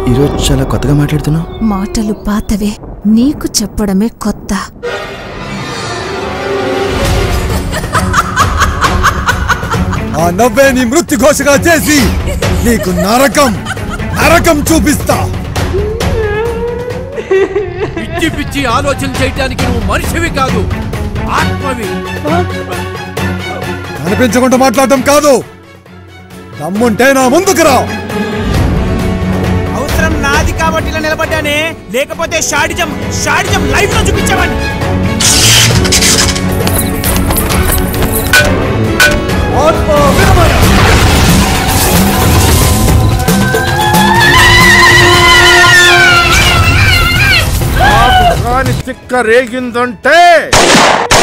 ఈరోజు చాలా కొత్తగా మాట్లాడుతున్నావు మాటలు పాతవే నీకు చెప్పడమే కొత్త ఆ నవ్వే నీ మృత్యు ఘోషగా చేసి నీకు నరకం నరకం చూపిస్తా పిచ్చి పిచ్చి ఆలోచన చేయటానికి నువ్వు మనిషివి కాదు ఆత్మవి కనిపించకుండా మాట్లాడటం కాదు దమ్ముంటే నా ముందుకు రా అవసరం నాది కాబట్టి ఇలా నిలబడ్డానే లేకపోతే షాడిజం షాడిజం లైఫ్ లో చూపించేవాడిని కాని తిక్క రేగిందంటే